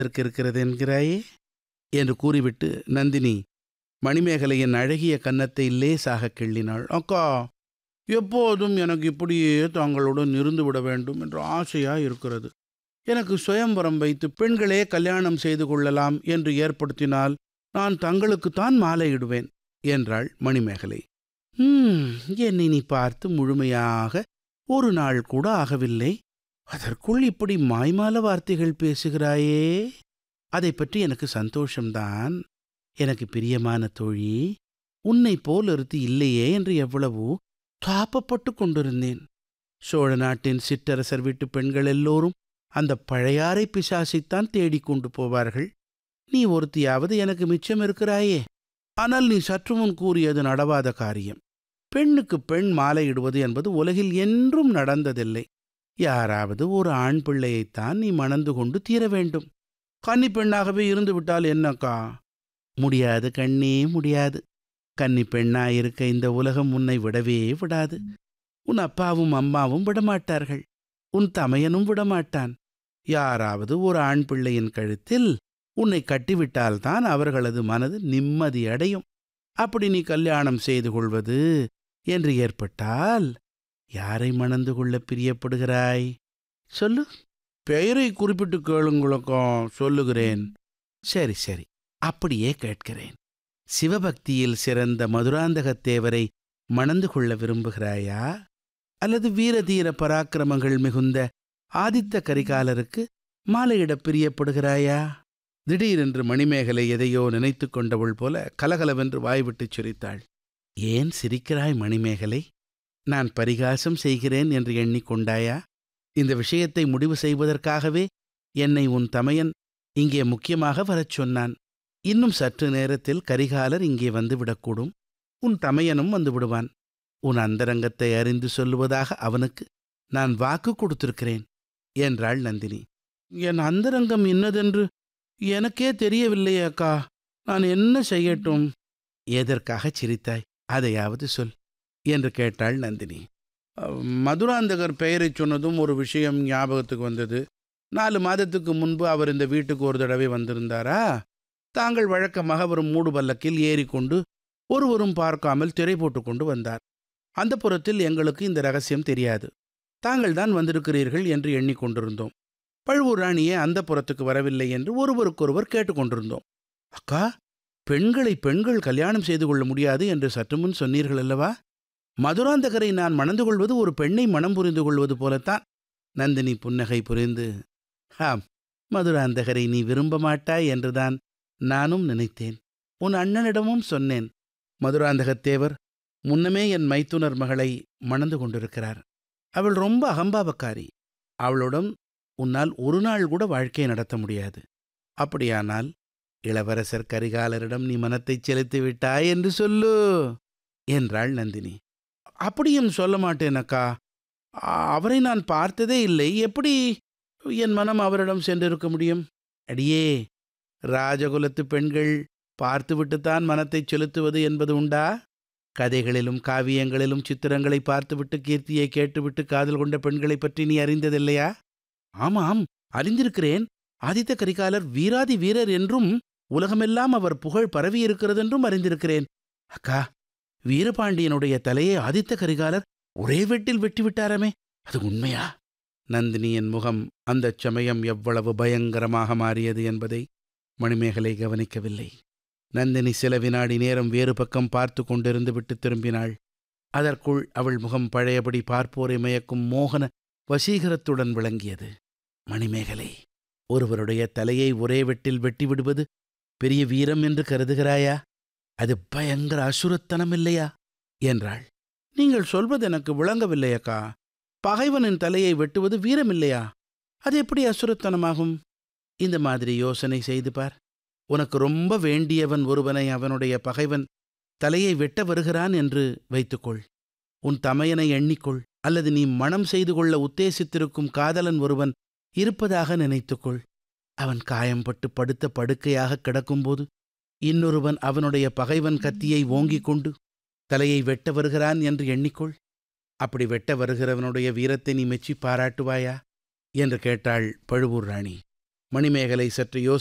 இதற்கு இருக்கிறது என்கிறாயே என்று கூறிவிட்டு நந்தினி மணிமேகலையின் அழகிய கன்னத்தை லேசாக கிள்ளினாள் அக்கா எப்போதும் எனக்கு இப்படியே தாங்களுடன் இருந்து விட வேண்டும் என்ற ஆசையா இருக்கிறது எனக்கு சுயம்பரம் வைத்து பெண்களே கல்யாணம் செய்து கொள்ளலாம் என்று ஏற்படுத்தினால் நான் தங்களுக்குத்தான் மாலையிடுவேன் என்றாள் மணிமேகலை "ஹம், என்னை நீ பார்த்து முழுமையாக ஒரு நாள் கூட ஆகவில்லை அதற்குள் இப்படி மாய்மால வார்த்தைகள் பேசுகிறாயே அதை பற்றி எனக்கு சந்தோஷம்தான் எனக்கு பிரியமான தோழி உன்னை போல் ஒருத்தி இல்லையே என்று எவ்வளவோ தாப்பப்பட்டு கொண்டிருந்தேன் சோழ நாட்டின் சிற்றரசர் வீட்டு பெண்கள் எல்லோரும் அந்த பழையாறை பிசாசைத்தான் தேடிக் கொண்டு போவார்கள் நீ ஒருத்தியாவது எனக்கு மிச்சம் இருக்கிறாயே ஆனால் நீ சற்று முன் கூறியது நடவாத காரியம் பெண்ணுக்கு பெண் மாலையிடுவது என்பது உலகில் என்றும் நடந்ததில்லை யாராவது ஒரு ஆண் பிள்ளையைத்தான் நீ மணந்து கொண்டு தீர வேண்டும் கன்னி பெண்ணாகவே இருந்து விட்டால் என்னக்கா முடியாது கண்ணே முடியாது கன்னி பெண்ணாயிருக்க இந்த உலகம் உன்னை விடவே விடாது உன் அப்பாவும் அம்மாவும் விடமாட்டார்கள் உன் தமையனும் விடமாட்டான் யாராவது ஒரு ஆண் பிள்ளையின் கழுத்தில் உன்னை கட்டிவிட்டால்தான் அவர்களது மனது நிம்மதி அடையும் அப்படி நீ கல்யாணம் செய்து கொள்வது என்று ஏற்பட்டால் யாரை மணந்து கொள்ள பிரியப்படுகிறாய் சொல்லு பெயரை குறிப்பிட்டு கேளுங்களுக்கும் சொல்லுகிறேன் சரி சரி அப்படியே கேட்கிறேன் சிவபக்தியில் சிறந்த மதுராந்தகத் தேவரை மணந்து கொள்ள விரும்புகிறாயா அல்லது வீரதீர பராக்கிரமங்கள் மிகுந்த ஆதித்த கரிகாலருக்கு மாலையிடப் பிரியப்படுகிறாயா திடீரென்று மணிமேகலை எதையோ நினைத்து கொண்டவள் போல கலகலவென்று வாய்விட்டுச் சிரித்தாள் ஏன் சிரிக்கிறாய் மணிமேகலை நான் பரிகாசம் செய்கிறேன் என்று எண்ணிக்கொண்டாயா இந்த விஷயத்தை முடிவு செய்வதற்காகவே என்னை உன் தமையன் இங்கே முக்கியமாக வரச் சொன்னான் இன்னும் சற்று நேரத்தில் கரிகாலர் இங்கே வந்து விடக்கூடும் உன் தமையனும் வந்து விடுவான் உன் அந்தரங்கத்தை அறிந்து சொல்லுவதாக அவனுக்கு நான் வாக்கு கொடுத்திருக்கிறேன் என்றாள் நந்தினி என் அந்தரங்கம் இன்னதென்று எனக்கே தெரியவில்லையே அக்கா நான் என்ன செய்யட்டும் எதற்காக சிரித்தாய் அதையாவது சொல் என்று கேட்டாள் நந்தினி அஹ், மதுராந்தகர் பெயரைச் சொன்னதும் ஒரு விஷயம் ஞாபகத்துக்கு வந்தது நாலு மாதத்துக்கு முன்பு அவர் இந்த வீட்டுக்கு ஒரு தடவை வந்திருந்தாரா தாங்கள் வழக்கமாக வரும் மூடு பல்லக்கில் ஏறிக்கொண்டு ஒருவரும் பார்க்காமல் திரை போட்டு கொண்டு வந்தார் அந்த புறத்தில் எங்களுக்கு இந்த ரகசியம் தெரியாது தாங்கள் தான் வந்திருக்கிறீர்கள் என்று எண்ணிக்கொண்டிருந்தோம் பழுவூர் ராணியே அந்த புறத்துக்கு வரவில்லை என்று ஒருவருக்கொருவர் கேட்டுக்கொண்டிருந்தோம் அக்கா பெண்களை பெண்கள் கல்யாணம் செய்து கொள்ள முடியாது என்று சற்று முன் சொன்னீர்கள் அல்லவா மதுராந்தகரை நான் மணந்து கொள்வது ஒரு பெண்ணை மனம் புரிந்து கொள்வது போலத்தான் நந்தினி புன்னகை புரிந்து ஆம் மதுராந்தகரை நீ விரும்ப மாட்டாய் என்றுதான் நானும் நினைத்தேன் உன் அண்ணனிடமும் சொன்னேன் மதுராந்தகத்தேவர் முன்னமே என் மைத்துனர் மகளை மணந்து கொண்டிருக்கிறார் அவள் ரொம்ப அகம்பாவக்காரி அவளுடன் உன்னால் ஒரு நாள் கூட வாழ்க்கையை நடத்த முடியாது அப்படியானால் இளவரசர் கரிகாலரிடம் நீ மனத்தைச் செலுத்தி விட்டாய் என்று சொல்லு என்றாள் நந்தினி அப்படியும் சொல்ல மாட்டேன் அக்கா அ- அவரை நான் பார்த்ததே இல்லை எப்படி என் மனம் அவரிடம் சென்றிருக்க முடியும் அடியே ராஜகுலத்து பெண்கள் பார்த்துவிட்டுத்தான் மனத்தைச் செலுத்துவது என்பது உண்டா கதைகளிலும் காவியங்களிலும் சித்திரங்களை பார்த்துவிட்டு கீர்த்தியை கேட்டுவிட்டு காதல் கொண்ட பெண்களைப் பற்றி நீ அறிந்ததில்லையா ஆமாம் அறிந்திருக்கிறேன் ஆதித்த கரிகாலர் வீராதி வீரர் என்றும் உலகமெல்லாம் அவர் புகழ் பரவியிருக்கிறதென்றும் அறிந்திருக்கிறேன் அக்கா வீரபாண்டியனுடைய தலையை ஆதித்த கரிகாலர் ஒரே வெட்டில் வெட்டிவிட்டாரமே அது உண்மையா நந்தினியின் முகம் அந்தச் சமயம் எவ்வளவு பயங்கரமாக மாறியது என்பதை மணிமேகலை கவனிக்கவில்லை நந்தினி சில வினாடி நேரம் வேறு பக்கம் பார்த்து கொண்டிருந்து விட்டு திரும்பினாள் அதற்குள் அவள் முகம் பழையபடி பார்ப்போரை மயக்கும் மோகன வசீகரத்துடன் விளங்கியது மணிமேகலை ஒருவருடைய தலையை ஒரே வெட்டில் வெட்டி விடுவது பெரிய வீரம் என்று கருதுகிறாயா அது பயங்கர அசுரத்தனம் இல்லையா என்றாள் நீங்கள் சொல்வது எனக்கு விளங்கவில்லை அக்கா பகைவனின் தலையை வெட்டுவது வீரமில்லையா அது எப்படி அசுரத்தனமாகும் இந்த மாதிரி யோசனை செய்து பார் உனக்கு ரொம்ப வேண்டியவன் ஒருவனை அவனுடைய பகைவன் தலையை வெட்ட வருகிறான் என்று வைத்துக்கொள் உன் தமையனை எண்ணிக்கொள் அல்லது நீ மனம் செய்து கொள்ள உத்தேசித்திருக்கும் காதலன் ஒருவன் இருப்பதாக நினைத்துக்கொள் அவன் காயம்பட்டு படுத்த படுக்கையாக கிடக்கும்போது இன்னொருவன் அவனுடைய பகைவன் கத்தியை ஓங்கிக் கொண்டு தலையை வெட்ட வருகிறான் என்று எண்ணிக்கொள் அப்படி வெட்ட வருகிறவனுடைய வீரத்தை நீ மெச்சி பாராட்டுவாயா என்று கேட்டாள் பழுவூர் ராணி மணிமேகலை சற்று